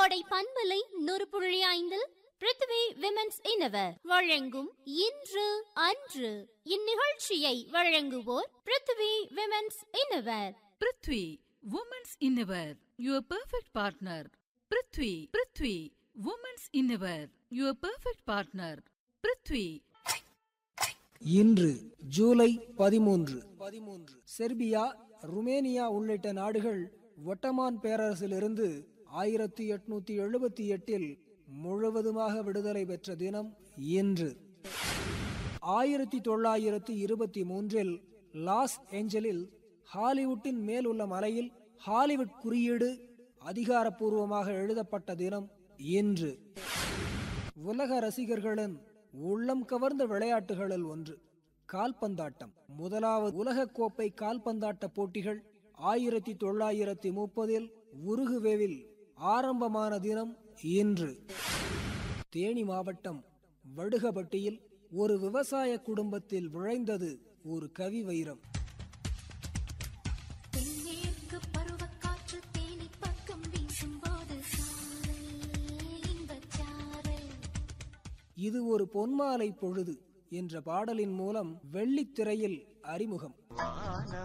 கோடை பண்பலை நூறு புள்ளி ஐந்தில் பிருத்வி விமென்ஸ் இனவர் வழங்கும் இன்று அன்று இந்நிகழ்ச்சியை வழங்குவோர் Prithvi women's innerwear Prithvi women's innerwear your perfect partner Prithvi Prithvi women's innerwear your perfect partner Prithvi இன்று ஜூலை பதிமூன்று பதிமூன்று செர்பியா ருமேனியா உள்ளிட்ட நாடுகள் ஒட்டமான் பேரரசிலிருந்து ஆயிரத்தி எட்நூத்தி எழுபத்தி எட்டில் முழுவதுமாக விடுதலை பெற்ற தினம் இன்று ஆயிரத்தி தொள்ளாயிரத்தி இருபத்தி மூன்றில் லாஸ் ஏஞ்சலில் ஹாலிவுட்டின் மேல் உள்ள மலையில் ஹாலிவுட் குறியீடு அதிகாரப்பூர்வமாக எழுதப்பட்ட தினம் இன்று உலக ரசிகர்களின் உள்ளம் கவர்ந்த விளையாட்டுகளில் ஒன்று கால்பந்தாட்டம் முதலாவது உலகக்கோப்பை கால்பந்தாட்ட போட்டிகள் ஆயிரத்தி தொள்ளாயிரத்தி முப்பதில் உருகுவேவில் ஆரம்பமான தினம் இன்று தேனி மாவட்டம் வடுகபட்டியில் ஒரு விவசாய குடும்பத்தில் விளைந்தது ஒரு கவி வைரம் தென்மேற்கு பருவக்காற்று தேனி பக்கம் வீசும்போது சாரல் இன்பச் சாரல் இது ஒரு பொன்மாலை பொழுது என்ற பாடலின் மூலம் வெள்ளித்திரையில் அறிமுகம் ஆன